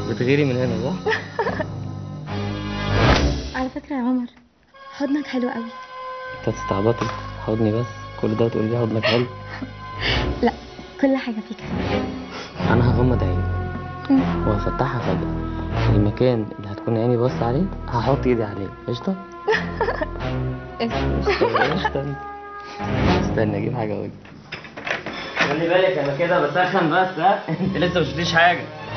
بتغيري من هنا صح؟ على فكرة يا عمر حضنك حلو قوي انت تستعبطي حضني بس كل ده تقولي لي حضنك حلو لا كل حاجة فيك حلوة انا هغمض عيني مم. وهفتحها فجأة المكان اللي هتكون عيني بص عليه هحط ايدي عليه قشطة؟ اسم. قشطة قشطة استنى اجيب حاجة اقول خلي بالك انا كده بسخن بس ها انت لسه مش شفتيش حاجة